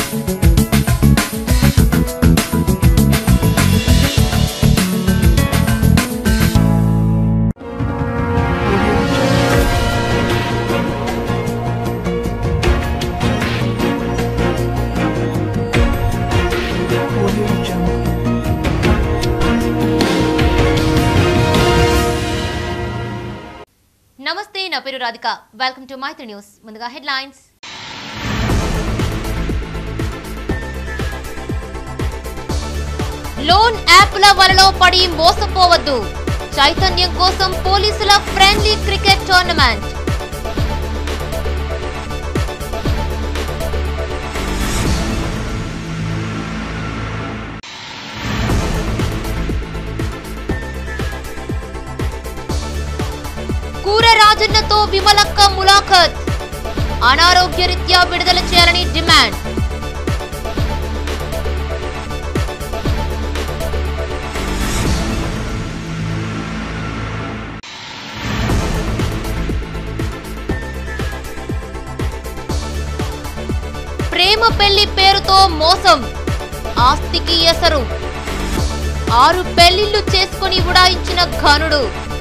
నమస్తే నా పేరు Radhika welcome to Maithri news ముందుగా హెడ్లైన్స్ లోన్ యాప్ల వలలో పడి మోసపోవద్దు చైతన్యం కోసం పోలీసుల ఫ్రెండ్లీ క్రికెట్ టోర్నమెంట్ కూర రాజన్నతో విమలక్క ములాఖత్ అనారోగ్యరీత్యా విడుదల చేయాలని డిమాండ్ ప్రేమ పెళ్లి పేరుతో మోసం ఆస్తికి ఎసరు ఆరు పెళ్లిళ్లు చేసుకుని ఉడాయించిన ఘనుడు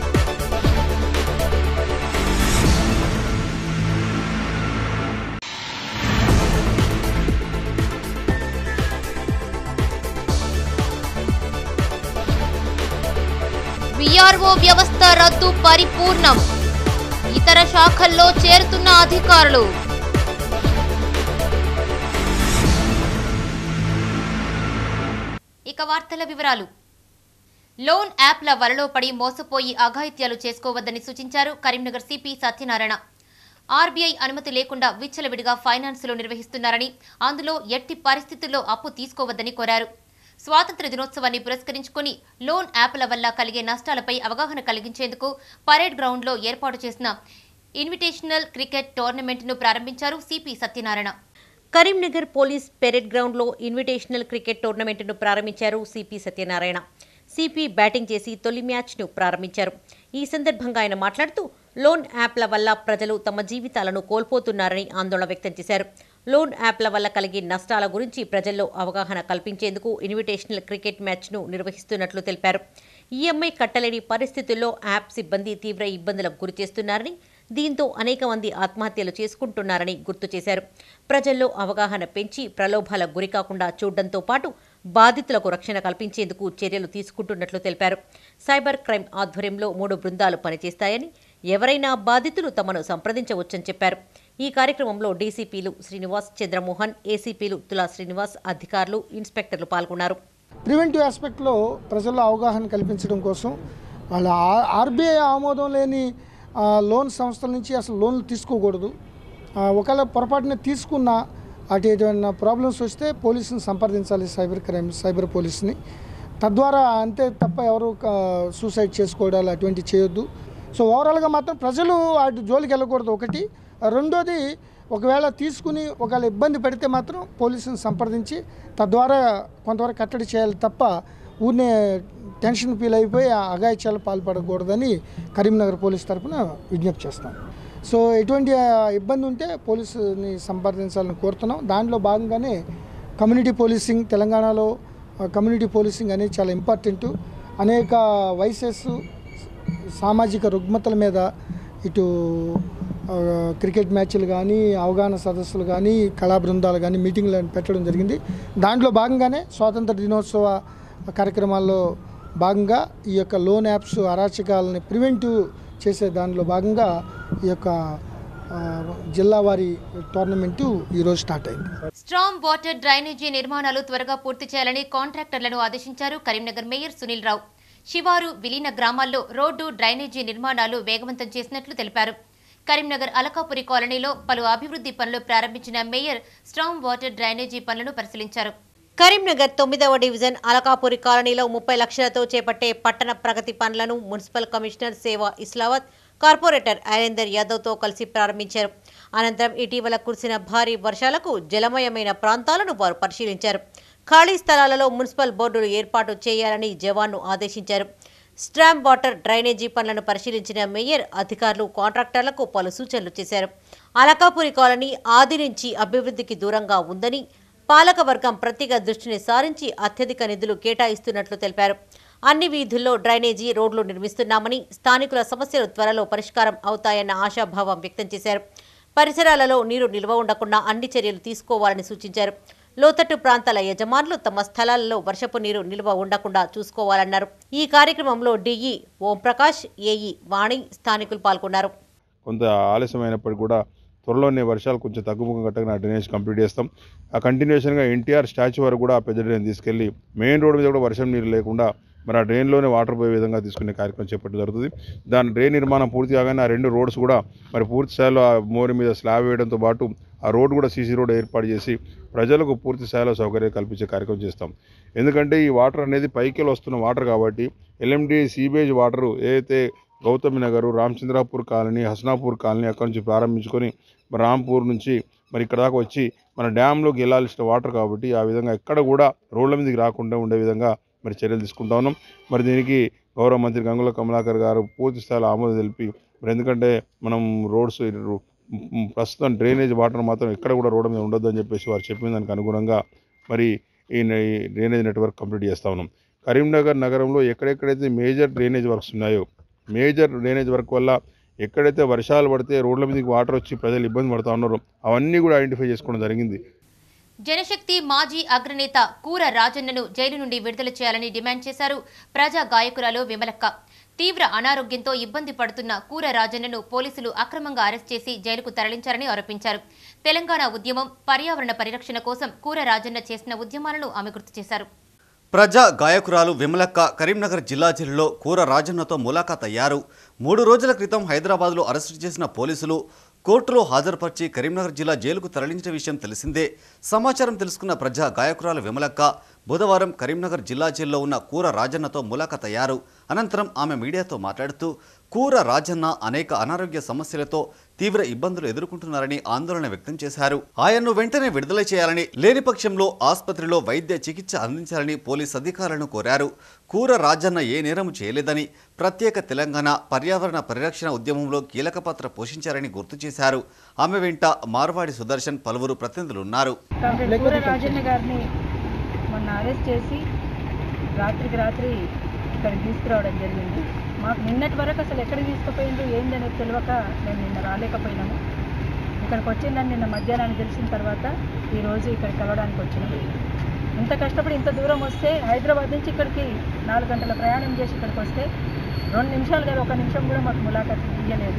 విఆర్ఓ వ్యవస్థ రద్దు పరిపూర్ణం ఇతర శాఖల్లో చేరుతున్న అధికారులు ఇక వార్తల వివరాలు లోన్ యాప్ల వలలో పడి మోసపోయి అఘాయిత్యాలు చేసుకోవద్దని సూచించారు కరీంనగర్ సిపి సత్యనారాయణ ఆర్బీఐ అనుమతి లేకుండా విచ్చలవిడిగా ఫైనాన్సులు నిర్వహిస్తున్నారని అందులో ఎట్టి పరిస్థితుల్లో అప్పు తీసుకోవద్దని కోరారు స్వాతంత్ర దినోత్సవాన్ని పురస్కరించుకుని లోన్ యాప్ల వల్ల కలిగే నష్టాలపై అవగాహన కలిగించేందుకు పరేడ్ గ్రౌండ్లో ఏర్పాటు చేసిన ఇన్విటేషనల్ క్రికెట్ టోర్నమెంట్ను ప్రారంభించారు C P Satyanarayana Karimnagar police parade గ్రౌండ్లో ఇన్విటేషనల్ క్రికెట్ టోర్నమెంట్ను ప్రారంభించారు సిపి సత్యనారాయణ సిపి బ్యాటింగ్ చేసి తొలి మ్యాచ్ను ప్రారంభించారు ఈ సందర్భంగా ఆయన మాట్లాడుతూ లోన్ యాప్ల వల్ల ప్రజలు తమ జీవితాలను కోల్పోతున్నారని ఆందోళన వ్యక్తం చేశారు లోన్ యాప్ల వల్ల కలిగే నష్టాల గురించి ప్రజల్లో అవగాహన కల్పించేందుకు ఇన్విటేషనల్ క్రికెట్ మ్యాచ్ను నిర్వహిస్తున్నట్లు తెలిపారు ఈఎంఐ కట్టలేని పరిస్థితుల్లో యాప్ సిబ్బంది తీవ్ర ఇబ్బందులకు గురిచేస్తున్నారని దీంతో అనేక మంది ఆత్మహత్యలు చేసుకుంటున్నారని గుర్తు చేశారు ప్రజల్లో అవగాహన పెంచి ప్రలోభాలకు గురికాకుండా చూడడంతో పాటు బాధితులకు రక్షణ కల్పించేందుకు చర్యలు తీసుకుంటున్నట్లు తెలిపారు సైబర్ క్రైమ్ ఆధ్వర్యంలో మూడు బృందాలు పనిచేస్తాయని ఎవరైనా బాధితులు తమను సంప్రదించవచ్చని చెప్పారు ఈ కార్యక్రమంలో డీసీపీలు శ్రీనివాస్ చంద్రమోహన్ ఏసీపీలు తులా శ్రీనివాస్ అధికారులు ఇన్స్పెక్టర్లు పాల్గొన్నారు ప్రివెంటివ్ ఆస్పెక్ట్లో ప్రజల్లో అవగాహన కల్పించడం కోసం వాళ్ళ ఆ- ఆర్బీఐ ఆమోదం లేని ఆ, లోన్ సంస్థల నుంచి అసలు లోన్లు తీసుకోకూడదు ఆ, ఒకవేళ పొరపాటున తీసుకున్నా అటు ఏదైనా ప్రాబ్లమ్స్ వస్తే పోలీసుని సంప్రదించాలి సైబర్ క్రైమ్ సైబర్ పోలీస్ని తద్వారా అంతే తప్ప ఎవరు క- సూసైడ్ చేసుకోవడాలు అటువంటివి చేయొద్దు సో ఓవరాల్గా మాత్రం ప్రజలు వాటి జోలికి వెళ్ళకూడదు ఒకటి రెండోది ఒకవేళ తీసుకుని ఒకవేళ ఇబ్బంది పడితే మాత్రం పోలీసుని సంప్రదించి తద్వారా కొంతవరకు కట్టడి చేయాలి తప్ప ఊరినే టెన్షన్ ఫీల్ అయిపోయి ఆ అఘాయిత్యాలు పాల్పడకూడదని కరీంనగర్ పోలీస్ తరఫున విజ్ఞప్తి చేస్తాం సో ఎటువంటి ఆ, ఇబ్బంది ఉంటే పోలీసుని సంప్రదించాలని కోరుతున్నాం దాంట్లో భాగంగానే కమ్యూనిటీ పోలీసింగ్ తెలంగాణలో ఆ, కమ్యూనిటీ పోలీసింగ్ అనేది చాలా ఇంపార్టెంట్ అనేక వయసెస్ సామాజిక రుగ్మతల మీద ఇటు ఆ, క్రికెట్ మ్యాచ్లు కానీ అవగాహన సదస్సులు కానీ కళా బృందాలు కానీ మీటింగ్లు పెట్టడం జరిగింది దాంట్లో భాగంగానే స్వాతంత్ర దినోత్సవ కార్యక్రమాల్లో భాగంగా ఈ యొక్క లోన్ యాప్స్ అరాచకాలని ప్రివెంటివ్ చేసే దానిలో భాగంగా ఈ యొక్క ఆ, జిల్లా వారి టోర్నమెంటు ఈరోజు స్టార్ట్ అయింది స్ట్రాంగ్ వాటర్ డ్రైనేజీ నిర్మాణాలు త్వరగా పూర్తి చేయాలని కాంట్రాక్టర్లను ఆదేశించారు కరీంనగర్ మేయర్ సునీల్ రావు శివారు విలీన గ్రామాల్లో రోడ్డు డ్రైనేజీ నిర్మాణాలు వేగవంతం చేసినట్లు తెలిపారు కరీంనగర్ అలకాపురి కాలనీలో పలు అభివృద్ధి పనులు ప్రారంభించిన మేయర్ స్ట్రాంగ్ వాటర్ డ్రైనేజీ పనులను పరిశీలించారు కరీంనగర్ తొమ్మిదవ డివిజన్ అలకాపురి కాలనీలో ముప్పై లక్షలతో చేపట్టే పట్టణ ప్రగతి పనులను మున్సిపల్ కమిషనర్ సేవా ఇస్లావత్ కార్పొరేటర్ ఐరేందర్ యాదవ్తో కలిసి ప్రారంభించారు అనంతరం ఇటీవల కురిసిన భారీ వర్షాలకు జలమయమైన ప్రాంతాలను వారు పరిశీలించారు ఖాళీ స్థలాలలో మున్సిపల్ బోర్డులు ఏర్పాటు చేయాలని జవాన్ను ఆదేశించారు స్ట్రామ్ వాటర్ డ్రైనేజీ పనులను పరిశీలించిన మేయర్ అధికారులు కాంట్రాక్టర్లకు పలు సూచనలు చేశారు అలకాపురి కాలనీ ఆది నుంచి అభివృద్ధికి దూరంగా ఉందని పాలకవర్గం ప్రత్యేక దృష్టిని సారించి అత్యధిక నిధులు కేటాయిస్తున్నట్లు తెలిపారు అన్ని వీధుల్లో డ్రైనేజీ రోడ్లు నిర్మిస్తున్నామని స్థానికుల సమస్యలు త్వరలో పరిష్కారం అవుతాయన్న ఆశాభావం వ్యక్తం చేశారు పరిసరాలలో నీరు నిల్వ ఉండకుండా అన్ని చర్యలు తీసుకోవాలని సూచించారు లోతట్టు ప్రాంతాల యజమానులు తమ స్థలాలలో వర్షపు నీరు నిల్వ ఉండకుండా చూసుకోవాలన్నారు ఈ కార్యక్రమంలో డిఈ ఓంప్రకాష్ ఏఈ వాణి స్థానికులు పాల్గొన్నారు కొంత ఆలస్యమైనప్పటికీ కూడా త్వరలోనే వర్షాలు కొంచెం తగ్గుముఖం కట్టగా డ్రైనేజ్ కంప్లీట్ చేస్తాం ఆ కంటిన్యూషన్గా ఎన్టీఆర్ స్టాచ్యూ వరకు కూడా ఆ పెద్ద డ్రైన్ తీసుకెళ్ళి మెయిన్ రోడ్ మీద కూడా వర్షం నీరు లేకుండా మరి ఆ డ్రైన్లోనే వాటర్ పోయే విధంగా తీసుకునే కార్యక్రమం చేపట్టడం జరుగుతుంది దాని డ్రైన్ నిర్మాణం పూర్తి కాగానే ఆ రెండు రోడ్స్ కూడా మరి పూర్తి స్థాయిలో ఆ మోరి మీద స్లాబ్ వేయడంతో పాటు ఆ రోడ్ కూడా సీసీ రోడ్ ఏర్పాటు చేసి ప్రజలకు పూర్తి స్థాయిలో సౌకర్యం కల్పించే కార్యక్రమం చేస్తాం ఎందుకంటే ఈ వాటర్ అనేది పైకి వస్తున్న వాటర్ కాబట్టి ఎల్ఎండి సీబేజ్ వాటర్ ఏదైతే గౌతమి నగరు రామచంద్రాపూర్ కాలనీ హస్నాపూర్ కాలనీ అక్కడ నుంచి ప్రారంభించుకొని మరి రాంపూర్ నుంచి మరి ఇక్కడ దాకా వచ్చి మన డ్యాంలోకి వెళ్ళాల్సిన వాటర్ కాబట్టి ఆ విధంగా ఎక్కడ కూడా రోడ్ల మీదకి రాకుండా ఉండే విధంగా మరి చర్యలు తీసుకుంటా ఉన్నాం మరి దీనికి గౌరవ మంత్రి గంగుల కమలాకర్ గారు పూర్తి స్థాయిలో ఆమోదం తెలిపి మరి ఎందుకంటే మనం రోడ్స్ ప్రస్తుతం డ్రైనేజ్ వాటర్ మాత్రం ఎక్కడ కూడా రోడ్డు మీద ఉండొద్దు అని చెప్పేసి వారు చెప్పిన దానికి అనుగుణంగా మరి ఈ న- ఈ డ్రైనేజ్ నెట్వర్క్ కంప్లీట్ చేస్తా ఉన్నాం కరీంనగర్ నగరంలో ఎక్కడెక్కడైతే మేజర్ డ్రైనేజ్ వర్క్స్ ఉన్నాయో మేజర్ డ్రైనేజ్ వర్క్ వల్ల ఎక్కడైతే వర్షాలు పడితే రోడ్ల మీదకి వాటర్ వచ్చి ప్రజలు ఇబ్బంది పడుతూ ఉన్నారో అవన్నీ కూడా ఐడెంటిఫై చేసుకోవడం జరిగింది జనశక్తి మాజీ అగ్రనేత కూర రాజన్నను జైలు నుండి విడుదల చేయాలని డిమాండ్ చేశారు ప్రజా గాయకురాలు విమలక్క తీవ్ర అనారోగ్యంతో ఇబ్బంది పడుతున్న కూర రాజన్నను పోలీసులు అక్రమంగా అరెస్ట్ చేసి జైలుకు తరలించారని ఆరోపించారు తెలంగాణ ఉద్యమం పర్యావరణ పరిరక్షణ కోసం కూర రాజన్న చేసిన ఉద్యమాలను ఆమె గుర్తు చేశారు ప్రజా గాయకురాలు విమలక్క కరీంనగర్ జిల్లా జైలులో కూర రాజన్నతో ములాఖాత్ అయ్యారు మూడు రోజుల క్రితం హైదరాబాద్లో అరెస్టు చేసిన పోలీసులు కోర్టులో హాజరుపరిచి కరీంనగర్ జిల్లా జైలుకు తరలించిన విషయం తెలిసిందే సమాచారం తెలుసుకున్న ప్రజా గాయకురాలు విమలక్క బుధవారం కరీంనగర్ జిల్లా జైల్లో ఉన్న కూర రాజన్నతో ములాఖాత్ అయ్యారు అనంతరం ఆమె మీడియాతో మాట్లాడుతూ కూర రాజన్న అనేక అనారోగ్య సమస్యలతో తీవ్ర ఇబ్బందులు ఎదుర్కొంటున్నారని ఆందోళన వ్యక్తం చేశారు ఆయన్ను వెంటనే విడుదల చేయాలని లేని పక్షంలో ఆసుపత్రిలో వైద్య చికిత్స అందించాలని పోలీస్ అధికారులను కోరారు కూర రాజన్న ఏ నేరము చేయలేదని ప్రత్యేక తెలంగాణ పర్యావరణ పరిరక్షణ ఉద్యమంలో కీలక పాత్ర పోషించారని గుర్తు చేశారు ఆమె వెంట మార్వాడి సుదర్శన్ పలువురు ప్రతినిధులున్నారు కామ్రేడ్ కూర రాజన్న గారిని మొన్న అరెస్ట్ చేసి రాత్రికి రాత్రి ఇక్కడికి తీసుకురావడం జరిగింది మాకు నిన్నటి వరకు అసలు ఎక్కడికి తీసుకుపోయిందో ఏందనేది తెలియక మేము నిన్న రాలేకపోయినాము ఇక్కడికి వచ్చిందని నిన్న మధ్యాహ్నాన్ని తెలిసిన తర్వాత ఈరోజు ఇక్కడికి కలవడానికి వచ్చినాం ఇంత కష్టపడి ఇంత దూరం వస్తే హైదరాబాద్ నుంచి ఇక్కడికి నాలుగు గంటల ప్రయాణం చేసి ఇక్కడికి వస్తే రెండు నిమిషాలు కదా ఒక నిమిషం కూడా మాకు ములాఖత్ ఇయ్యలేదు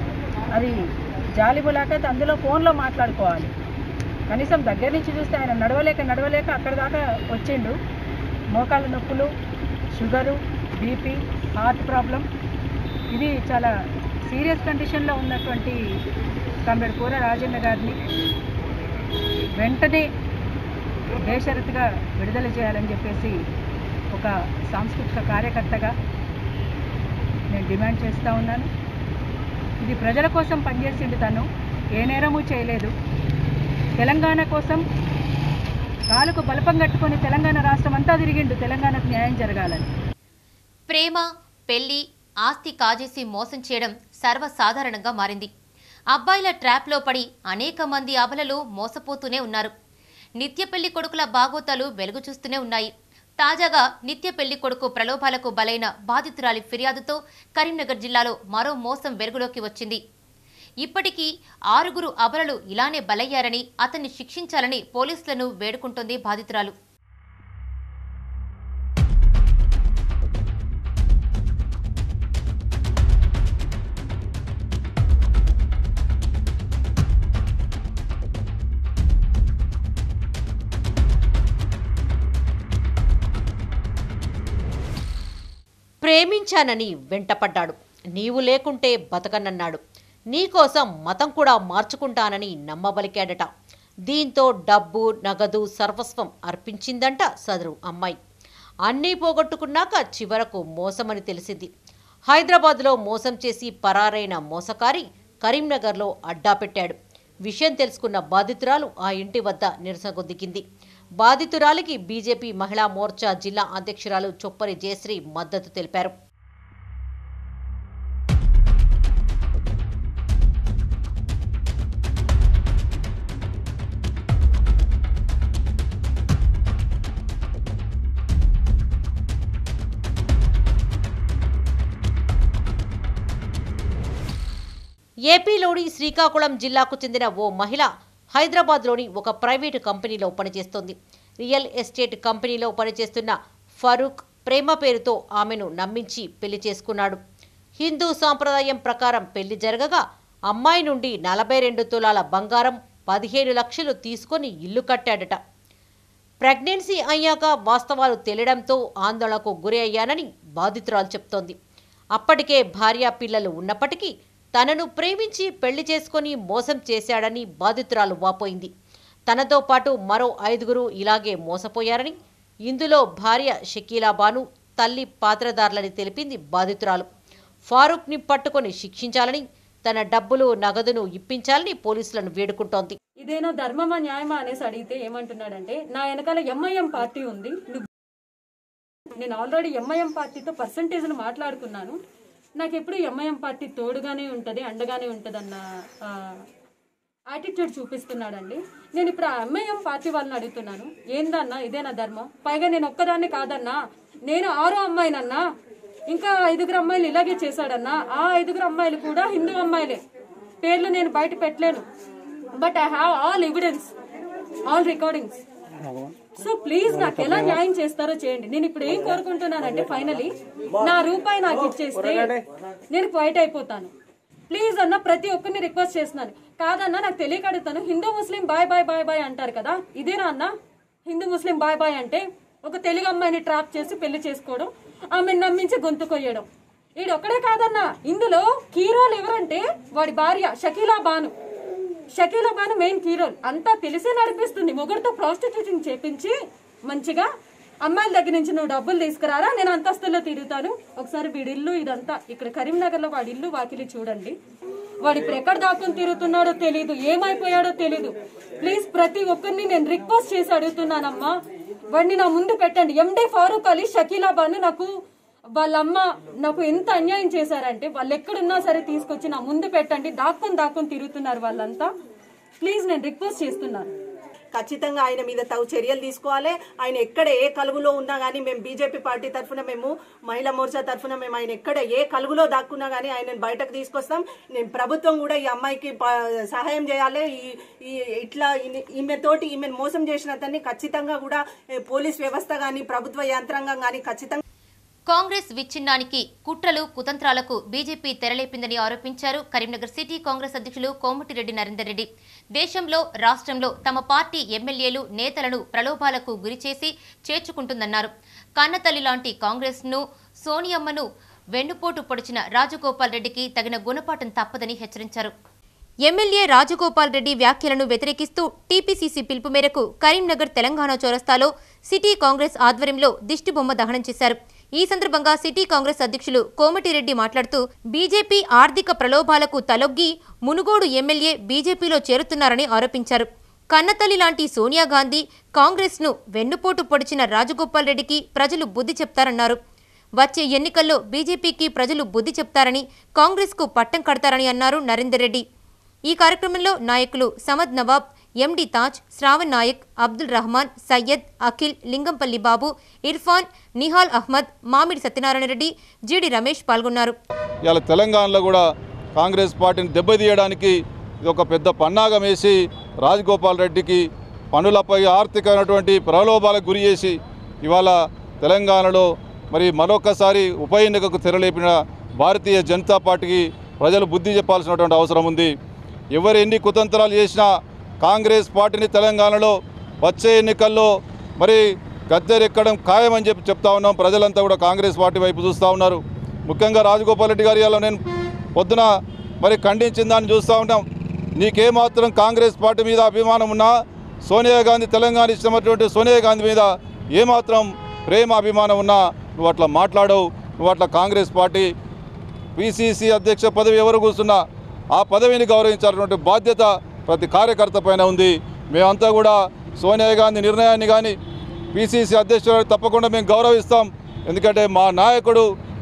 అది జాలి ములాఖత్ అందులో ఫోన్లో మాట్లాడుకోవాలి కనీసం దగ్గర నుంచి చూస్తే ఆయన నడవలేక నడవలేక అక్కడ దాకా వచ్చిండు మోకాళ్ళ నొప్పులు షుగరు బీపీ హార్ట్ ప్రాబ్లం ఇది చాలా సీరియస్ కండిషన్లో ఉన్నటువంటి కామ్రేడ్ కూర రాజన్న గారిని వెంటనే బేషరతుగా విడుదల చేయాలని చెప్పేసి ఒక సాంస్కృతిక కార్యకర్తగా నేను డిమాండ్ చేస్తూ ఉన్నాను ఇది ప్రజల కోసం పనిచేసిండు తను ఏ నేరము చేయలేదు తెలంగాణ కోసం కాలుకు బలపం కట్టుకొని తెలంగాణ రాష్ట్రం అంతా తిరిగిండు తెలంగాణకు న్యాయం జరగాలని ప్రేమ పెళ్లి ఆస్తి కాజేసి మోసం చేయడం సర్వసాధారణంగా మారింది అబ్బాయిల ట్రాప్లో పడి అనేక మంది అబలలు మోసపోతూనే ఉన్నారు నిత్య పెళ్లి కొడుకుల బాగోతాలు వెలుగు చూస్తూనే ఉన్నాయి తాజాగా నిత్య పెళ్లి కొడుకు ప్రలోభాలకు బలైన బాధితురాలి ఫిర్యాదుతో కరీంనగర్ జిల్లాలో మరో మోసం వెలుగులోకి వచ్చింది ఇప్పటికీ ఆరుగురు అబలలు ఇలానే బలయ్యారని అతన్ని శిక్షించాలని పోలీసులను వేడుకుంటోంది బాధితురాలు ప్రేమించానని వెంటపడ్డాడు నీవు లేకుంటే బతకనన్నాడు నీకోసం మతం కూడా మార్చుకుంటానని నమ్మబలికాడట దీంతో డబ్బు నగదు సర్వస్వం అర్పించిందంట సదరు అమ్మాయి అన్నీ పోగొట్టుకున్నాక చివరకు మోసమని తెలిసింది హైదరాబాద్లో మోసం చేసి పరారైన మోసకారి కరీంనగర్లో అడ్డా పెట్టాడు విషయం తెలుసుకున్న బాధితురాలు ఆ ఇంటి వద్ద నిరసనకు దిగింది బాధితురాలికి బీజేపీ మహిళా మోర్చా జిల్లా అధ్యక్షురాలు చొప్పరి జయశ్రీ మద్దతు తెలిపారు ఏపీలోని శ్రీకాకుళం జిల్లాకు చెందిన ఓ మహిళ హైదరాబాద్లోని ఒక ప్రైవేటు కంపెనీలో పనిచేస్తోంది రియల్ ఎస్టేట్ కంపెనీలో పనిచేస్తున్న ఫరూక్ ప్రేమ పేరుతో ఆమెను నమ్మించి పెళ్లి చేసుకున్నాడు హిందూ సాంప్రదాయం ప్రకారం పెళ్లి జరగగా అమ్మాయి నుండి నలభై రెండు తులాల బంగారం పదిహేను లక్షలు తీసుకొని ఇల్లు కట్టాడట ప్రెగ్నెన్సీ అయ్యాక వాస్తవాలు తెలియడంతో ఆందోళనకు గురి అయ్యానని బాధితురాలు చెప్తోంది అప్పటికే భార్య పిల్లలు ఉన్నప్పటికీ తనను ప్రేమించి పెళ్లి చేసుకొని మోసం చేశాడని బాధితురాలు వాపోయింది తనతో పాటు మరో ఐదుగురు ఇలాగే మోసపోయారని ఇందులో భార్య షకీలా బాను తల్లి పాత్రదారులని తెలిపింది బాధితురాలు ఫారూక్ని పట్టుకొని శిక్షించాలని తన డబ్బులు నగదును ఇప్పించాలని పోలీసులను వేడుకుంటోంది ఇదేనా ధర్మమా న్యాయమా అనేసి అడిగితే ఏమంటున్నాడంటే నా వెనకాల ఎంఐఎం పార్టీ ఉంది నువ్వు నేను ఆల్రెడీ ఎంఐఎం పార్టీతో పర్సంటేజ్ను మాట్లాడుకున్నాను నాకు ఎప్పుడు ఎంఐఎం పార్టీ తోడుగానే ఉంటుంది అండగానే ఉంటుంది అన్న యాటిట్యూడ్ చూపిస్తున్నాడండి నేను ఇప్పుడు ఆ ఎంఐఎం పార్టీ వాళ్ళని అడుగుతున్నాను ఏందన్నా ఇదేనా ధర్మం పైగా నేను ఒక్కదాన్ని కాదన్నా నేను ఆరో అమ్మాయినన్నా ఇంకా ఐదుగురు అమ్మాయిలు ఇలాగే చేశాడన్నా ఆ ఐదుగురు అమ్మాయిలు కూడా హిందూ అమ్మాయిలే పేర్లు నేను బయట పెట్టలేను but I have all evidence all recordings so please నాకు ఎలా న్యాయం చేస్తారో చేయండి నేను ఇప్పుడు ఏం కోరుకుంటున్నానంటే ఫైనలీ నా రూపాయి నాకు ఇచ్చేస్తే నేను క్వైట్ అయిపోతాను ప్లీజ్ అన్న ప్రతి ఒక్కరిని రిక్వెస్ట్ చేస్తున్నాను కాదన్నా నాకు తెలియక అడుగుతాను హిందూ ముస్లిం బాయ్ బాయ్ బాయ్ బాయ్ అంటారు కదా ఇదేనా అన్న హిందూ ముస్లిం బాయ్ బాయ్ అంటే ఒక తెలుగు అమ్మాయిని ట్రాప్ చేసి పెళ్లి చేసుకోవడం ఆమెను నమ్మించి గొంతు కొయ్యడం ఈడు ఒక్కడే కాదన్నా ఇందులో హీరోలు ఎవరంటే వాడి భార్య షకీలా బాను షకీలా బాను మెయిన్ హీరోల్ అంతా తెలిసే నడిపిస్తుంది మొగుడుతో ప్రాస్టిట్యూషన్ చేపించి మంచిగా అమ్మాయిల దగ్గర నుంచి నువ్వు డబ్బులు తీసుకురారా నేను అంతస్తుల్లో తిరుగుతాను ఒకసారి వీడి ఇల్లు ఇదంతా ఇక్కడ కరీంనగర్ లో వాడి ఇల్లు వాకిలి చూడండి వాడు ఇప్పుడు ఎక్కడ దాక్కుని తిరుగుతున్నాడో తెలియదు ఏమైపోయాడో తెలియదు ప్లీజ్ ప్రతి ఒక్కరిని నేను రిక్వెస్ట్ చేసి అడుగుతున్నానమ్మా వాడిని నా ముందు పెట్టండి ఎండే ఫారూక్ అలీ షకీలా బాను నాకు వాళ్ళ అమ్మ నాకు ఎంత అన్యాయం చేశారంటే వాళ్ళు ఎక్కడున్నా సరే తీసుకొచ్చి నా ముందు పెట్టండి దాక్కుని దాక్కుని తిరుగుతున్నారు వాళ్ళంతా ప్లీజ్ నేను రిక్వెస్ట్ చేస్తున్నాను ఖచ్చితంగా ఆయన మీద తగు చర్యలు తీసుకోవాలి ఆయన ఎక్కడ ఏ కలుగులో ఉన్నా కానీ మేము బీజేపీ పార్టీ తరఫున మేము మహిళా మోర్చా తరఫున మేము ఆయన ఎక్కడ ఏ కలుగులో దాక్కున్నా కానీ ఆయన బయటకు తీసుకొస్తాం నేను ప్రభుత్వం కూడా ఈ అమ్మాయికి ప- సహాయం చేయాలి ఈ ఈ ఇట్లా ఈమె- ఈమెతోటి ఈమెను మోసం చేసిన అతన్ని ఖచ్చితంగా కూడా ఏ, పోలీస్ వ్యవస్థ కానీ ప్రభుత్వ యంత్రాంగం కానీ ఖచ్చితంగా కాంగ్రెస్ విచ్ఛిన్నానికి కుట్రలు కుతంత్రాలకు బీజేపీ తెరలేపిందని ఆరోపించారు కరీంనగర్ సిటీ కాంగ్రెస్ అధ్యక్షులు కోమటిరెడ్డి నరేందర్ రెడ్డి దేశంలో రాష్ట్రంలో తమ పార్టీ ఎమ్మెల్యేలు నేతలను ప్రలోభాలకు గురిచేసి చేర్చుకుంటుందన్నారు కన్నతల్లి లాంటి కాంగ్రెస్ను సోనియమ్మను వెన్నుపోటు పొడిచిన రాజగోపాల్ రెడ్డికి తగిన గుణపాఠం తప్పదని హెచ్చరించారు ఎమ్మెల్యే రాజగోపాల్ రెడ్డి వ్యాఖ్యలను వ్యతిరేకిస్తూ టీపీసీసీ పిలుపు మేరకు కరీంనగర్ తెలంగాణ చౌరస్తాలో సిటీ కాంగ్రెస్ ఆధ్వర్యంలో దిష్టిబొమ్మ దహనం చేశారు ఈ సందర్భంగా సిటీ కాంగ్రెస్ అధ్యక్షులు కోమటిరెడ్డి మాట్లాడుతూ బీజేపీ ఆర్థిక ప్రలోభాలకు తలొగ్గి మునుగోడు ఎమ్మెల్యే బీజేపీలో చేరుతున్నారని ఆరోపించారు కన్నతల్లి లాంటి సోనియా గాంధీ కాంగ్రెస్ను వెన్నుపోటు పొడిచిన రాజగోపాల్ రెడ్డికి ప్రజలు బుద్ధి చెప్తారన్నారు వచ్చే ఎన్నికల్లో బీజేపీకి ప్రజలు బుద్ధి చెప్తారని కాంగ్రెస్కు పట్టం కడతారని అన్నారు నరేందర్ రెడ్డి ఈ కార్యక్రమంలో నాయకులు సమద్ నవాబ్ ఎండి తాజ్ శ్రావణ్ నాయక్ అబ్దుల్ రహమాన్ సయ్యద్ అఖిల్ లింగంపల్లి బాబు ఇర్ఫాన్ నిహాల్ అహ్మద్ మామిడి సత్యనారాయణ రెడ్డి జీడి రమేష్ పాల్గొన్నారు ఇవాళ తెలంగాణలో కూడా కాంగ్రెస్ పార్టీని దెబ్బతీయడానికి ఇది ఒక పెద్ద పన్నాగం వేసి రాజగోపాల్ రెడ్డికి పనులపై ఆర్థికమైనటువంటి ప్రలోభాలకు గురి చేసి ఇవాళ తెలంగాణలో మరి మరొకసారి ఉప ఎన్నికకు తెరలేపిన భారతీయ జనతా పార్టీకి ప్రజలు బుద్ధి చెప్పాల్సినటువంటి అవసరం ఉంది ఎవరు ఎన్ని కుతంత్రాలు చేసినా కాంగ్రెస్ పార్టీని తెలంగాణలో వచ్చే ఎన్నికల్లో మరి గద్దెరెక్కడం ఖాయమని చెప్పి చెప్తా ఉన్నాం ప్రజలంతా కూడా కాంగ్రెస్ పార్టీ వైపు చూస్తూ ఉన్నారు ముఖ్యంగా రాజగోపాల్ రెడ్డి గారి ఇవాళ నేను పొద్దున మరి ఖండించిన దాన్ని చూస్తూ ఉంటాం నీకేమాత్రం కాంగ్రెస్ పార్టీ మీద అభిమానం ఉన్నా సోనియా గాంధీ తెలంగాణ ఇచ్చినటువంటి సోనియా గాంధీ మీద ఏమాత్రం ప్రేమ అభిమానం ఉన్నా నువ్వు అట్లా మాట్లాడవు నువ్వు అట్లా కాంగ్రెస్ పార్టీ పిసిసి అధ్యక్ష పదవి ఎవరు కూర్చున్నా ఆ పదవిని గౌరవించాల్సినటువంటి బాధ్యత ప్రతి కార్యకర్త పైన ఉంది మేమంతా కూడా సోనియా గాంధీ నిర్ణయాన్ని కానీ పిసిసి అధ్యక్షుడు తప్పకుండా మేము గౌరవిస్తాం ఎందుకంటే మా నాయకుడు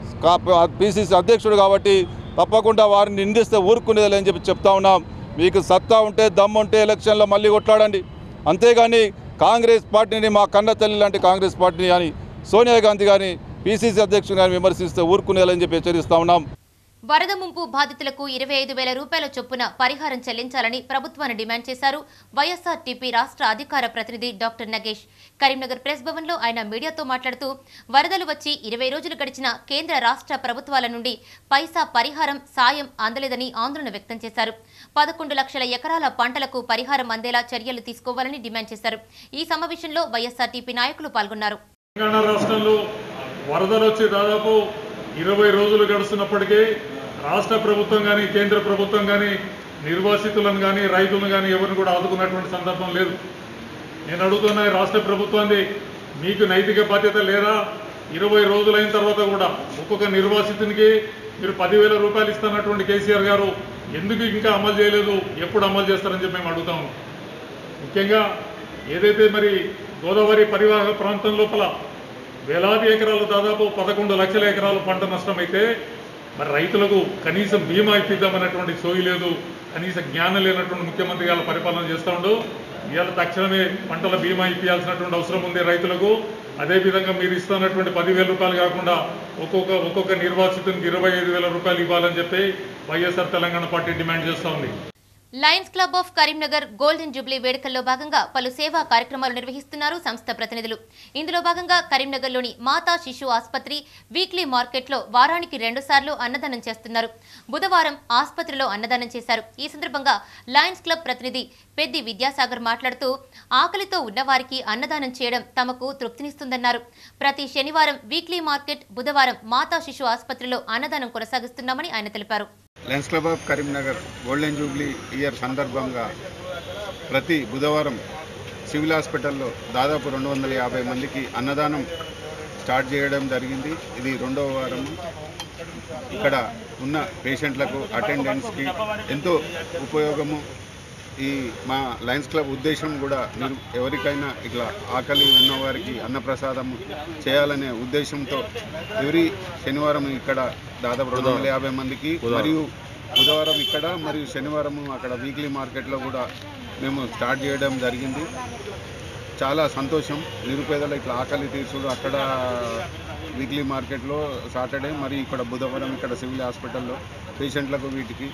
పిసిసి అధ్యక్షుడు కాబట్టి తప్పకుండా వారిని నిందిస్తే ఊరుకునేది అని చెప్పి చెప్తా ఉన్నాం మీకు సత్తా ఉంటే దమ్ము ఉంటే ఎలక్షన్లో మళ్ళీ కొట్లాడండి అంతేగాని కాంగ్రెస్ పార్టీని మా కన్న తల్లి లాంటి కాంగ్రెస్ పార్టీని కానీ సోనియా గాంధీ కానీ పిసిసి అధ్యక్షుడు కానీ విమర్శిస్తే ఊరుకునేయాలని చెప్పి హెచ్చరిస్తా ఉన్నాం వరద ముంపు బాధితులకు ఇరవై ఐదు వేల రూపాయల చొప్పున పరిహారం చెల్లించాలని ప్రభుత్వాన్ని డిమాండ్ చేశారు వైఎస్ఆర్టీపీ రాష్ట్ర అధికార ప్రతినిధి డాక్టర్ నగేష్ కరీంనగర్ ప్రెస్ భవన్లో ఆయన మీడియాతో మాట్లాడుతూ వరదలు వచ్చి ఇరవై రోజులు గడిచిన కేంద్ర రాష్ట్ర ప్రభుత్వాల నుండి పైసా పరిహారం సాయం అందలేదని ఆందోళన వ్యక్తం చేశారు పదకొండు లక్షల ఎకరాల పంటలకు పరిహారం అందేలా చర్యలు తీసుకోవాలని డిమాండ్ చేశారు ఈ సమావేశంలో వైఎస్ఆర్టీపీ నాయకులు పాల్గొన్నారు తెలంగాణ రాష్ట్రంలో వరదలు వచ్చి దాదాపు ఇరవై రోజులు గడుస్తున్నప్పటికీ రాష్ట్ర ప్రభుత్వం కానీ కేంద్ర ప్రభుత్వం కానీ నిర్వాసితులను కానీ రైతులను కానీ ఎవరిని కూడా ఆదుకున్నటువంటి సందర్భం లేదు నేను అడుగుతున్న ఈ రాష్ట్ర ప్రభుత్వాన్ని మీకు నైతిక బాధ్యత లేదా ఇరవై రోజులైన తర్వాత కూడా ఒక్కొక్క నిర్వాసితునికి మీరు పదివేల రూపాయలు ఇస్తున్నటువంటి కేసీఆర్ గారు ఎందుకు ఇంకా అమలు చేయలేదు ఎప్పుడు అమలు చేస్తారని చెప్పి మేము అడుగుతా ఉన్నాం ముఖ్యంగా ఏదైతే మరి గోదావరి పరివాహక ప్రాంతం లోపల వేలాది ఎకరాలు దాదాపు పదకొండు లక్షల ఎకరాలు పంట నష్టమైతే మరి రైతులకు కనీసం బీమా ఇప్పిద్దామనేటువంటి సోయి లేదు కనీస జ్ఞానం లేనటువంటి ముఖ్యమంత్రి గారు పరిపాలన చేస్తూ ఉండు ఇవాళ తక్షణమే పంటల బీమా ఇప్పించాల్సినటువంటి అవసరం ఉంది రైతులకు అదేవిధంగా మీరు ఇస్తున్నటువంటి పదివేల రూపాయలు కాకుండా ఒక్కొక్క ఒక్కొక్క నిర్వాసితునికి ఇరవై ఐదు వేల రూపాయలు ఇవ్వాలని చెప్పి వైఎస్ఆర్ తెలంగాణ పార్టీ డిమాండ్ చేస్తూ ఉంది Lions Club of Karimnagar golden jubilee వేడుకల్లో భాగంగా పలు సేవా కార్యక్రమాలు నిర్వహిస్తున్నారు సంస్థ ప్రతినిధులు ఇందులో భాగంగా కరీంనగర్లోని మాతా శిశు ఆసుపత్రి వీక్లీ మార్కెట్లో వారానికి రెండు సార్లు అన్నదానం చేస్తున్నారు బుధవారం ఆసుపత్రిలో అన్నదానం చేశారు ఈ సందర్భంగా లయన్స్ క్లబ్ ప్రతినిధి పెద్ది విద్యాసాగర్ మాట్లాడుతూ ఆకలితో ఉన్నవారికి అన్నదానం చేయడం తమకు తృప్తినిస్తుందన్నారు ప్రతి శనివారం వీక్లీ మార్కెట్ బుధవారం మాతా శిశు ఆసుపత్రిలో అన్నదానం కొనసాగిస్తున్నామని ఆయన తెలిపారు Lions Club of Karimnagar golden jubilee year సందర్భంగా ప్రతి బుధవారం సివిల్ హాస్పిటల్లో దాదాపు రెండు వందల యాభై మందికి అన్నదానం స్టార్ట్ చేయడం జరిగింది ఇది రెండవ వారము ఇక్కడ ఉన్న పేషెంట్లకు అటెండెన్స్కి ఎంతో ఉపయోగము ఈ మా లయన్స్ క్లబ్ ఉద్దేశం కూడా మీరు ఎవరికైనా ఇట్లా ఆకలి ఉన్నవారికి అన్నప్రసాదం చేయాలనే ఉద్దేశంతో ఎవరి శనివారం ఇక్కడ దాదాపు రెండు వందల యాభై మందికి మరియు బుధవారం ఇక్కడ మరియు శనివారం అక్కడ వీక్లీ మార్కెట్లో కూడా మేము స్టార్ట్ చేయడం జరిగింది చాలా సంతోషం నిరుపేదలు ఇట్లా ఆకలి తీర్చుడు అక్కడ వీక్లీ మార్కెట్లో సాటర్డే మరి ఇక్కడ బుధవారం ఇక్కడ సివిల్ హాస్పిటల్లో పేషెంట్లకు వీటికి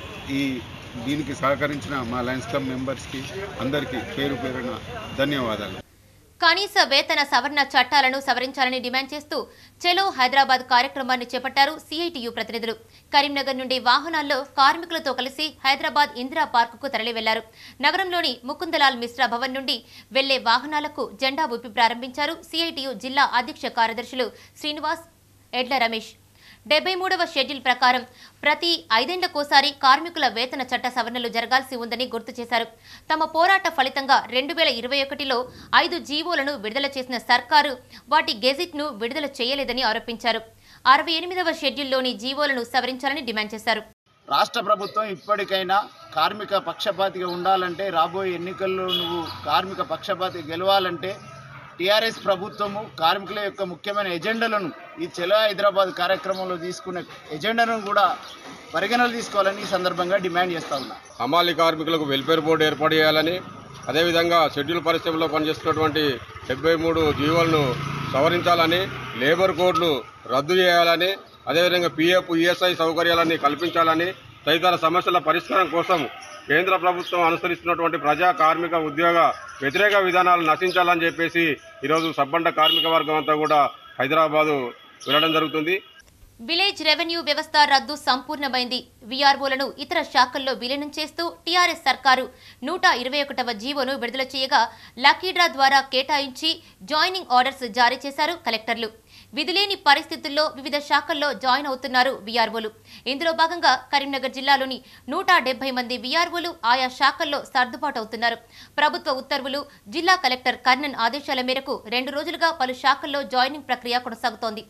ఈ దీనికి సహకరించిన మా లయన్స్ క్లబ్ మెంబర్స్కి అందరికీ పేరు పేరున ధన్యవాదాలు కనీస వేతన సవరణ చట్టాలను సవరించాలని డిమాండ్ చేస్తూ చెలో హైదరాబాద్ కార్యక్రమాన్ని చేపట్టారు సిఐటియు ప్రతినిధులు కరీంనగర్ నుండి వాహనాల్లో కార్మికులతో కలిసి హైదరాబాద్ ఇందిరా పార్కుకు తరలి వెళ్లారు నగరంలోని ముకుందలాల్ మిశ్రా భవన్ నుండి వెళ్లే వాహనాలకు జెండా ఊపి ప్రారంభించారు సిఐటియు జిల్లా అధ్యక్ష కార్యదర్శులు శ్రీనివాస్ ఎడ్ల రమేష్ డెబ్బై మూడవ షెడ్యూల్ ప్రకారం ప్రతి ఐదేళ్లకోసారి కార్మికుల వేతన చట్ట సవరణలు జరగాల్సి ఉందని గుర్తు చేశారు తమ పోరాట ఫలితంగా రెండు వేల ఇరవై ఒకటిలో ఐదు జీవోలను విడుదల చేసిన సర్కారు వాటి గెజిట్ను విడుదల చేయలేదని ఆరోపించారు అరవై ఎనిమిదవ షెడ్యూల్లోని జీవోలను సవరించాలని డిమాండ్ చేశారు రాష్ట్ర ప్రభుత్వం ఇప్పటికైనా కార్మిక పక్షపాతిగా ఉండాలంటే రాబోయే ఎన్నికల్లో నువ్వు కార్మిక పక్షపాతి గెలవాలంటే టీఆర్ఎస్ ప్రభుత్వము కార్మికుల యొక్క ముఖ్యమైన ఎజెండాలను ఈ చెలో హైదరాబాద్ కార్యక్రమంలో తీసుకునే ఎజెండాను కూడా పరిగణలు తీసుకోవాలని ఈ సందర్భంగా డిమాండ్ చేస్తా ఉన్నా హమాలి కార్మికులకు వెల్ఫేర్ బోర్డు ఏర్పాటు చేయాలని అదేవిధంగా షెడ్యూల్ పరిశ్రమలో పనిచేస్తున్నటువంటి డెబ్బై మూడు జీవోలను సవరించాలని లేబర్ కోడ్లు రద్దు చేయాలని అదేవిధంగా పిఎఫ్ ఈఎస్ఐ సౌకర్యాలని కల్పించాలని తదితర సమస్యల పరిష్కారం కోసం కేంద్ర ప్రభుత్వం అనుసరిస్తున్నటువంటి ప్రజా కార్మిక ఉద్యోగ వ్యతిరేక విధానాలు నశించాలని చెప్పేసి ఈరోజు సబ్బండ కార్మిక వర్గం అంతా కూడా హైదరాబాదు వెళ్ళడం జరుగుతుంది విలేజ్ రెవెన్యూ వ్యవస్థ రద్దు సంపూర్ణమైంది వీఆర్ఓలను ఇతర శాఖల్లో విలీనం చేస్తూ టీఆర్ఎస్ సర్కారు నూట ఇరవై ఒకటవ జీవోను విడుదల చేయగా లక్కీడ్రా ద్వారా కేటాయించి జాయినింగ్ ఆర్డర్స్ జారీ చేశారు కలెక్టర్లు విధిలేని పరిస్థితుల్లో వివిధ శాఖల్లో జాయిన్ అవుతున్నారు వీఆర్ఓలు ఇందులో భాగంగా కరీంనగర్ జిల్లాలోని నూట డెబ్బై మంది వీఆర్ఓలు ఆయా శాఖల్లో సర్దుబాటు అవుతున్నారు ప్రభుత్వ ఉత్తర్వులు జిల్లా కలెక్టర్ కర్ణన్ ఆదేశాల మేరకు రెండు రోజులుగా పలు శాఖల్లో జాయినింగ్ ప్రక్రియ కొనసాగుతోంది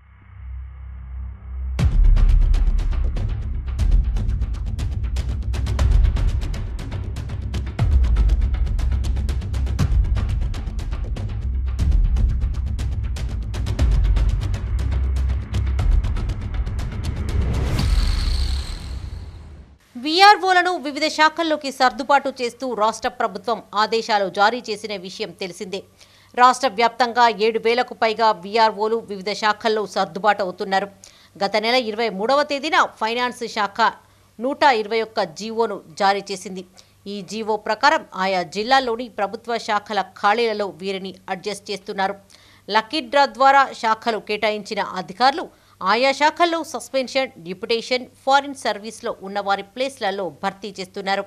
వీఆర్ఓలను వివిధ శాఖల్లోకి సర్దుబాటు చేస్తూ రాష్ట్ర ప్రభుత్వం ఆదేశాలు జారీ చేసిన విషయం తెలిసిందే రాష్ట్ర వ్యాప్తంగా ఏడు వేలకు పైగా వీఆర్ఓలు వివిధ శాఖల్లో సర్దుబాటు అవుతున్నారు గత నెల ఇరవై మూడవ తేదీన ఫైనాన్స్ శాఖ నూట ఇరవై ఒక్క జీవోను జారీ చేసింది ఈ జీవో ప్రకారం ఆయా జిల్లాల్లోని ప్రభుత్వ శాఖల ఖాళీలలో వీరిని అడ్జస్ట్ చేస్తున్నారు లక్కీ డ్రా ద్వారా శాఖలు కేటాయించిన అధికారులు ఆయా శాఖల్లో సస్పెన్షన్ డిప్యుటేషన్ ఫారిన్ సర్వీస్లో ఉన్న వారి ప్లేస్లలో భర్తీ చేస్తున్నారు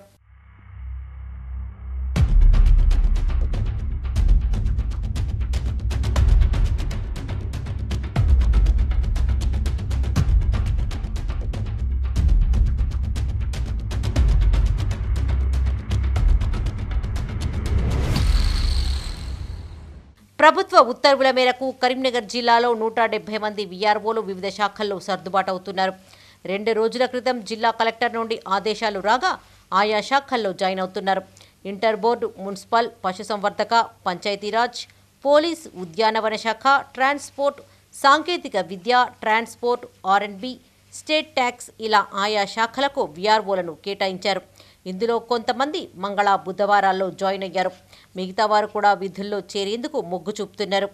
ప్రభుత్వ ఉత్తర్వుల మేరకు కరీంనగర్ జిల్లాలో నూట డెబ్బై మంది వీఆర్ఓలు వివిధ శాఖల్లో సర్దుబాటు అవుతున్నారు రెండు రోజుల క్రితం జిల్లా కలెక్టర్ నుండి ఆదేశాలు రాగా ఆయా శాఖల్లో జాయిన్ అవుతున్నారు ఇంటర్ బోర్డు మున్సిపల్ పశుసంవర్ధక పంచాయతీరాజ్ పోలీస్ ఉద్యానవన శాఖ ట్రాన్స్పోర్ట్ సాంకేతిక విద్య ట్రాన్స్పోర్ట్ ఆర్ఎండ్బి స్టేట్ ట్యాక్స్ ఇలా ఆయా శాఖలకు వీఆర్ఓలను కేటాయించారు ఇందులో కొంతమంది మంగళ బుధవారాల్లో జాయిన్ అయ్యారు మిగతా వారు కూడా విధుల్లో చేరేందుకు మొగ్గు చూపుతున్నారు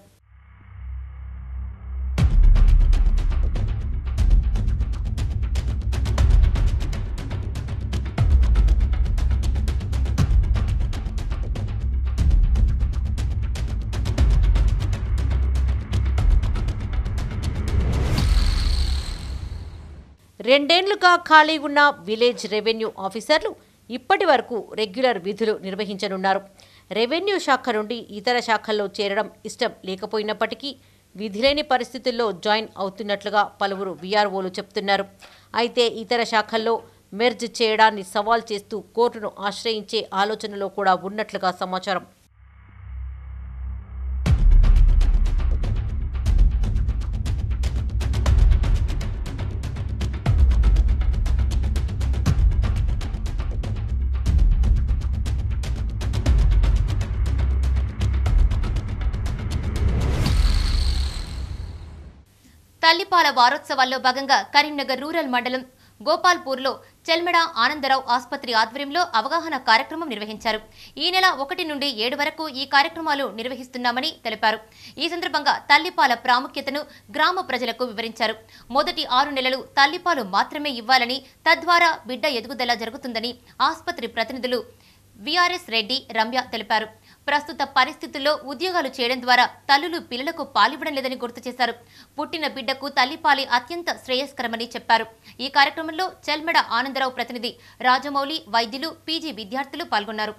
రెండేండ్లుగా ఖాళీ ఉన్న విలేజ్ రెవెన్యూ ఆఫీసర్లు ఇప్పటి వరకు రెగ్యులర్ విధులు నిర్వహించనున్నారు రెవెన్యూ శాఖ నుండి ఇతర శాఖల్లో చేరడం ఇష్టం లేకపోయినప్పటికీ విధిలేని పరిస్థితుల్లో జాయిన్ అవుతున్నట్లుగా పలువురు వీఆర్ఓలు చెప్తున్నారు అయితే ఇతర శాఖల్లో మెర్జ్ చేయడాన్ని సవాల్ చేస్తూ కోర్టును ఆశ్రయించే ఆలోచనలో కూడా ఉన్నట్లుగా సమాచారం తల్లిపాల వారోత్సవాల్లో భాగంగా కరీంనగర్ రూరల్ మండలం గోపాల్పూర్లో చెల్మెడ ఆనందరావు ఆసుపత్రి ఆధ్వర్యంలో అవగాహన కార్యక్రమం నిర్వహించారు ఈ నెల ఒకటి నుండి ఏడు వరకు ఈ కార్యక్రమాలు నిర్వహిస్తున్నామని తెలిపారు ఈ సందర్భంగా తల్లిపాల ప్రాముఖ్యతను గ్రామ ప్రజలకు వివరించారు మొదటి ఆరు నెలలు తల్లిపాలు మాత్రమే ఇవ్వాలని తద్వారా బిడ్డ ఎదుగుదల జరుగుతుందని ఆసుపత్రి ప్రతినిధులు విఆర్ఎస్ రెడ్డి రమ్య తెలిపారు ప్రస్తుత పరిస్థితుల్లో ఉద్యోగాలు చేయడం ద్వారా తల్లులు పిల్లలకు పాలివ్వడం లేదని గుర్తు చేశారు పుట్టిన బిడ్డకు తల్లిపాలి అత్యంత శ్రేయస్కరమని చెప్పారు ఈ కార్యక్రమంలో చెల్మెడ ఆనందరావు ప్రతినిధి రాజమౌళి వైద్యులు పీజీ విద్యార్థులు పాల్గొన్నారు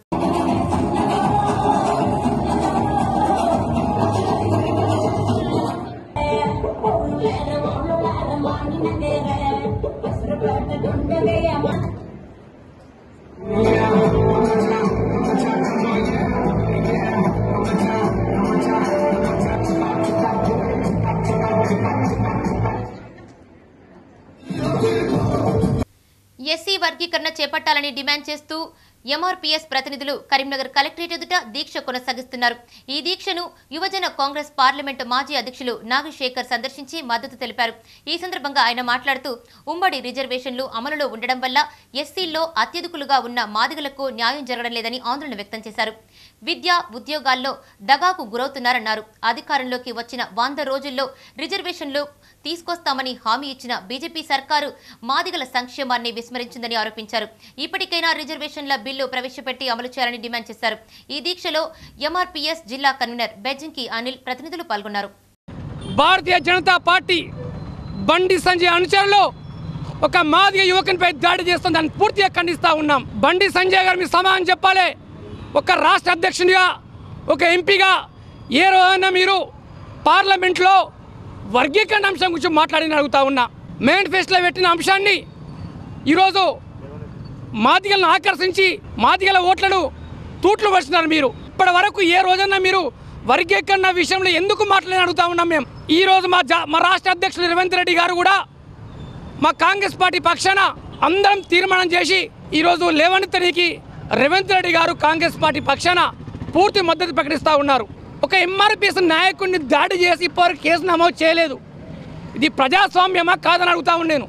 ఎస్సీ వర్గీకరణ చేపట్టాలని డిమాండ్ చేస్తూ ఎంఆర్పీఎస్ ప్రతినిధులు కరీంనగర్ కలెక్టరేట్ ఎదుట దీక్ష కొనసాగిస్తున్నారు ఈ దీక్షను యువజన కాంగ్రెస్ పార్లమెంటు మాజీ అధ్యక్షులు నాగశేఖర్ సందర్శించి మద్దతు తెలిపారు ఈ సందర్భంగా ఆయన మాట్లాడుతూ ఉమ్మడి రిజర్వేషన్లు అమలులో ఉండడం వల్ల ఎస్సీల్లో అత్యధికులుగా ఉన్న మాదిగలకు న్యాయం జరగడం లేదని ఆందోళన వ్యక్తం చేశారు విద్య ఉద్యోగాల్లో దగాకు గురవుతున్నారన్నారు అధికారంలోకి వచ్చిన వంద రోజుల్లో రిజర్వేషన్లు తీసుకొస్తామని హామీ ఇచ్చిన బీజేపీ సర్కారు మాదిగల సంక్షేమాన్ని విస్మరించిందని ఆరోపించారు ఇప్పటికైనా రిజర్వేషన్ల బిల్లు ప్రవేశపెట్టి అమలు చేయాలని డిమాండ్ చేశారు ఈ దీక్షలో ఎంఆర్పీఎస్ జిల్లా కన్వీనర్ బెజ్జింకి అనిల్ ప్రతినిధులు పాల్గొన్నారు భారతీయ జనతా పార్టీ బండి సంజయ్ అనుచరులు ఒక మాదిగ యువకునిపై దాడి చేస్తుంది దాన్ని పూర్తిగా ఖండిస్తూ ఉన్నాం బండి సంజయ్ గారు మీరు సమాధానం చెప్పాలి ఒక రాష్ట్ర అధ్యక్షునిగా ఒక ఎంపీగా ఏ రోజైనా మీరు పార్లమెంట్లో వర్గీకరణ అంశం గురించి మాట్లాడిన అడుగుతా ఉన్నా మేనిఫెస్టోలో పెట్టిన అంశాన్ని ఈరోజు మాదిగలను ఆకర్షించి మాదిగల ఓట్లను తూట్లు పడుతున్నారు మీరు ఇప్పటి వరకు ఏ రోజన్నా మీరు వర్గీకరణ విషయంలో ఎందుకు మాట్లాడి అడుగుతా ఉన్నాం మేము ఈ రోజు మా జా మా రాష్ట్ర అధ్యక్షులు రేవంత్ రెడ్డి గారు కూడా మా కాంగ్రెస్ పార్టీ పక్షాన అందరం తీర్మానం చేసి ఈరోజు లేవనెత్తడానికి రేవంత్ రెడ్డి గారు కాంగ్రెస్ పార్టీ పక్షాన పూర్తి మద్దతు ప్రకటిస్తూ ఉన్నారు ఒక ఎంఆర్పిఎస్ నాయకుడిని దాడి చేసి ఇప్పటివరకు కేసు నమోదు చేయలేదు ఇది ప్రజాస్వామ్యమా కాదని అడుగుతా ఉన్నాను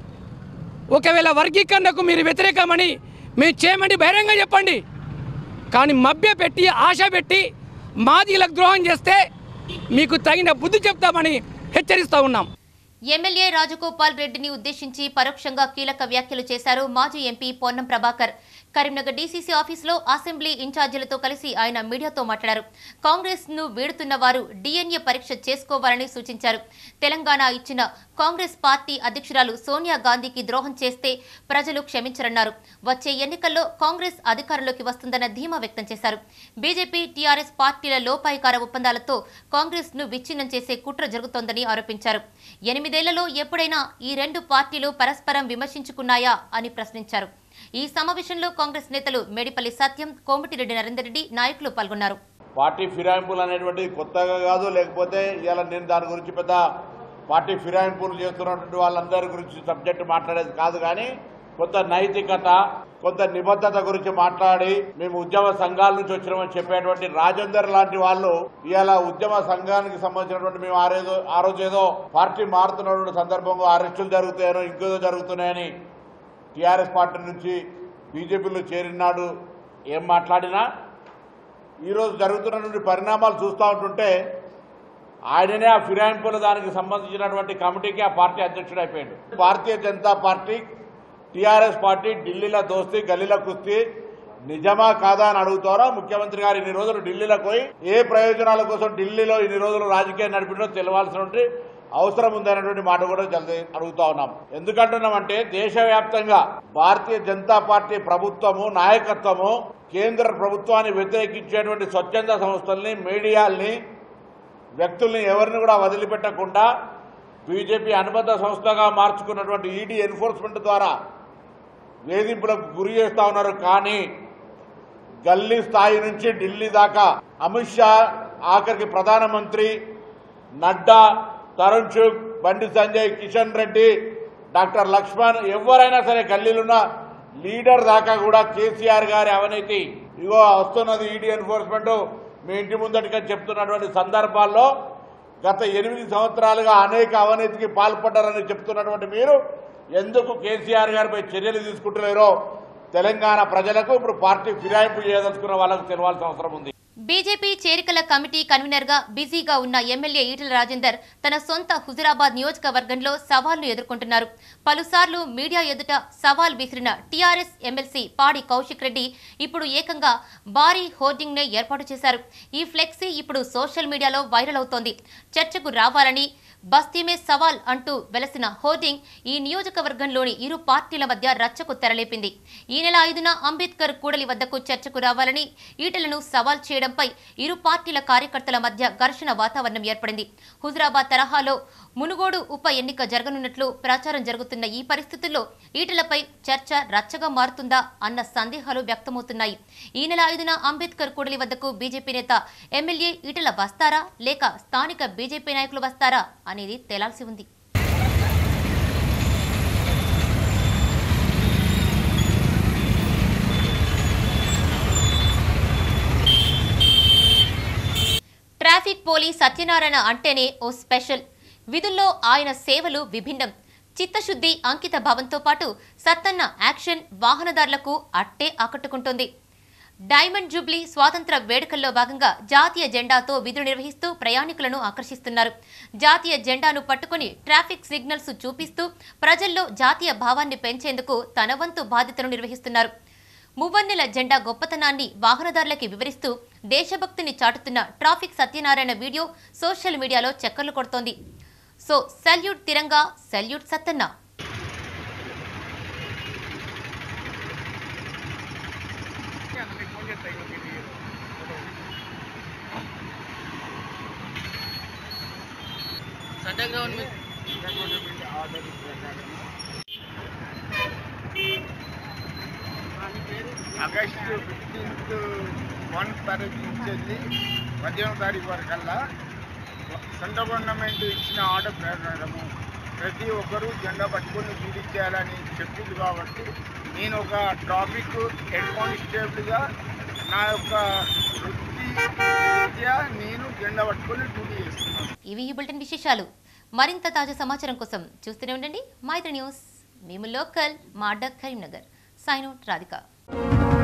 ఒకవేళ వర్గీకరణకు మీరు వ్యతిరేకమని మేము చేయమని బహిరంగ చెప్పండి కానీ మభ్య పెట్టి ఆశ పెట్టి మాదిలకు ద్రోహం చేస్తే మీకు తగిన బుద్ధి చెప్తామని హెచ్చరిస్తూ ఉన్నాం ఎమ్మెల్యే రాజగోపాల్ రెడ్డిని ఉద్దేశించి పరోక్షంగా కీలక వ్యాఖ్యలు చేశారు మాజీ ఎంపీ పొన్నం ప్రభాకర్ కరీంనగర్ డీసీసీ ఆఫీసులో అసెంబ్లీ ఇన్ఛార్జీలతో కలిసి ఆయన మీడియాతో మాట్లాడారు కాంగ్రెస్ ను వీడుతున్న వారు డిఎన్ఏ పరీక్ష చేసుకోవాలని సూచించారు తెలంగాణ ఇచ్చిన కాంగ్రెస్ పార్టీ అధ్యక్షురాలు సోనియా గాంధీకి ద్రోహం చేస్తే ప్రజలు క్షమించరన్నారు వచ్చే ఎన్నికల్లో కాంగ్రెస్ అధికారంలోకి వస్తుందన్న ధీమా వ్యక్తం చేశారు బీజేపీ టీఆర్ఎస్ పార్టీల లోపాయికార ఒప్పందాలతో కాంగ్రెస్ ను విచ్ఛిన్నం చేసే కుట్ర జరుగుతోందని ఆరోపించారు ఎనిమిదేళ్లలో ఎప్పుడైనా ఈ రెండు పార్టీలు పరస్పరం విమర్శించుకున్నాయా అని ప్రశ్నించారు ఈ సమావేశంలో కాంగ్రెస్ నేతలు మేడిపల్లి సత్యం కోమటిరెడ్డి నరేందర్ రెడ్డి నాయకులు పాల్గొన్నారు పార్టీ ఫిరాయింపులు అనేటువంటిది కొత్తగా కాదు లేకపోతే ఇవాళ నేను దాని గురించి పెద్ద పార్టీ ఫిరాయింపులు చేస్తున్నటువంటి వాళ్ళందరి గురించి సబ్జెక్ట్ మాట్లాడేది కాదు కానీ కొంత నైతికత కొంత నిబద్ధత గురించి మాట్లాడి మేము ఉద్యమ సంఘాల నుంచి వచ్చినామని చెప్పేటువంటి రాజేందర్ లాంటి వాళ్ళు ఇవాళ ఉద్యమ సంఘానికి సంబంధించినటువంటి మేము ఆ రోజు ఆ రోజు ఏదో పార్టీ మారుతున్నటువంటి సందర్భంగా అరెస్టులు జరుగుతాయనో ఇంకేదో జరుగుతున్నాయని టీఆర్ఎస్ పార్టీ నుంచి బీజేపీలో చేరినాడు ఏం మాట్లాడినా ఈరోజు జరుగుతున్నటువంటి పరిణామాలు చూస్తూ ఉంటుంటే ఆయననే ఆ ఫిరాయింపుల దానికి సంబంధించినటువంటి కమిటీకి ఆ పార్టీ అధ్యక్షుడు అయిపోయాడు Bharatiya Janata party T R S party ఢిల్లీలో దోస్తీ గల్లీలో కుస్తీ నిజమా కాదా అని అడుగుతారో ముఖ్యమంత్రి గారు ఇన్ని రోజులు ఢిల్లీలో పోయి ఏ ప్రయోజనాల కోసం ఢిల్లీలో ఇన్ని రోజులు రాజకీయం నడిపించడం తెలవాల్సినటువంటి అవసరం ఉందనేటువంటి మాట కూడా జల్దీ అడుగుతా ఉన్నాం ఎందుకంటున్నామంటే దేశవ్యాప్తంగా భారతీయ జనతా పార్టీ ప్రభుత్వము నాయకత్వము కేంద్ర ప్రభుత్వాన్ని వ్యతిరేకించేటువంటి స్వచ్ఛంద సంస్థల్ని మీడియాల్ని వ్యక్తుల్ని ఎవరిని కూడా వదిలిపెట్టకుండా బీజేపీ అనుబంధ సంస్థగా మార్చుకున్నటువంటి ఈడీ ఎన్ఫోర్స్మెంట్ ద్వారా వేధింపులకు గురి చేస్తా ఉన్నారు కానీ గల్లీ స్థాయి నుంచి ఢిల్లీ దాకా అమిత్ షా ఆఖరికి ప్రధానమంత్రి నడ్డా తరుణ్ చుగ్ బండి సంజయ్ కిషన్ రెడ్డి డాక్టర్ లక్ష్మణ్ ఎవరైనా సరే గల్లీలున్న లీడర్ దాకా కూడా కేసీఆర్ గారి అవినీతి ఇగో వస్తున్నది ఈడీ ఎన్ఫోర్స్మెంట్ మీ ఇంటి ముందటిగా చెప్తున్నటువంటి సందర్భాల్లో గత ఎనిమిది సంవత్సరాలుగా అనేక అవినీతికి పాల్పడ్డారని చెప్తున్నటువంటి మీరు ఎందుకు కేసీఆర్ గారిపై చర్యలు తీసుకుంటలేరో తెలంగాణ ప్రజలకు ఇప్పుడు పార్టీ ఫిరాయింపు చేయదలుచుకున్న వాళ్ళకు తెలవాల్సిన అవసరం ఉంది బీజేపీ చేరికల కమిటీ కన్వీనర్ గా బిజీగా ఉన్న ఎమ్మెల్యే ఈటల రాజేందర్ తన సొంత హుజురాబాద్ నియోజకవర్గంలో సవాళ్లు ఎదుర్కొంటున్నారు పలుసార్లు మీడియా ఎదుట సవాల్ విసిరిన టీఆర్ఎస్ ఎమ్మెల్సీ పాడి కౌశిక్ రెడ్డి ఇప్పుడు ఏకంగా భారీ హోర్డింగ్ నే ఏర్పాటు చేశారు ఈ ఫ్లెక్సీ ఇప్పుడు సోషల్ మీడియాలో వైరల్ అవుతోంది చర్చకు రావాలని బస్తీమే సవాల్ అంటూ వెలసిన హోర్డింగ్ ఈ నియోజకవర్గంలోని ఇరు పార్టీల మధ్య రచ్చకు తెరలేపింది ఈ నెల ఐదున అంబేద్కర్ కూడలి వద్దకు చర్చకు రావాలని ఈటలను సవాల్ చేయడంపై ఇరు పార్టీల కార్యకర్తల మధ్య ఘర్షణ వాతావరణం ఏర్పడింది హుజురాబాద్ తరహాలో మునుగోడు ఉప ఎన్నిక జరగనున్నట్లు ప్రచారం జరుగుతున్న ఈ పరిస్థితుల్లో ఈటలపై చర్చ రచ్చగా మారుతుందా అన్న సందేహాలు వ్యక్తమవుతున్నాయి ఈ నెల ఐదున అంబేద్కర్ కూడలి వద్దకు బీజేపీ నేత ఎమ్మెల్యే ఈటల వస్తారా లేక స్థానిక బీజేపీ నాయకులు వస్తారా అనేది తేలాల్సి ఉంది ట్రాఫిక్ పోలీస్ సత్యనారాయణ అంటేనే ఓ స్పెషల్ విధుల్లో ఆయన సేవలు విభిన్నం చిత్తశుద్ధి అంకిత భావంతో పాటు సత్తన్న యాక్షన్ వాహనదారులకు అట్టే ఆకట్టుకుంటోంది డైమండ్ జూబ్లీ స్వాతంత్ర వేడుకల్లో భాగంగా జాతీయ జెండాతో విధులు నిర్వహిస్తూ ప్రయాణికులను ఆకర్షిస్తున్నారు జాతీయ జెండాను పట్టుకుని ట్రాఫిక్ సిగ్నల్స్ చూపిస్తూ ప్రజల్లో జాతీయ భావాన్ని పెంచేందుకు తన వంతు బాధ్యతను నిర్వహిస్తున్నారు మువ్వన్నెల జెండా గొప్పతనాన్ని వాహనదారులకి వివరిస్తూ దేశభక్తిని చాటుతున్న traffic Satyanarayana video social media చక్కర్లు కొడుతోంది so salute Tiranga salute Sattanna August fifteenth one తారీఖు నుంచి వెళ్ళి పద్దెనిమిది తారీఖు వరకల్లా సెంట్రల్ గవర్నమెంట్ ఇచ్చిన ఆర్డర్ ప్రకారము ప్రతి ఒక్కరూ జెండా పట్టుకొని డ్యూటీ చేయాలని చెప్పింది కాబట్టి నేను ఒక ట్రాఫిక్ హెడ్ కానిస్టేబుల్గా నా యొక్క వృత్తి రీత్యా నేను జెండా పట్టుకొని డ్యూటీ చేస్తున్నాను ఇవి ఈ బులెటిన్ విశేషాలు మరింత తాజా సమాచారం కోసం చూస్తూనే ఉండండి మైత్రి న్యూస్ మేము లోకల్ మా అడ్డ కరీంనగర్ సైన్ రాధిక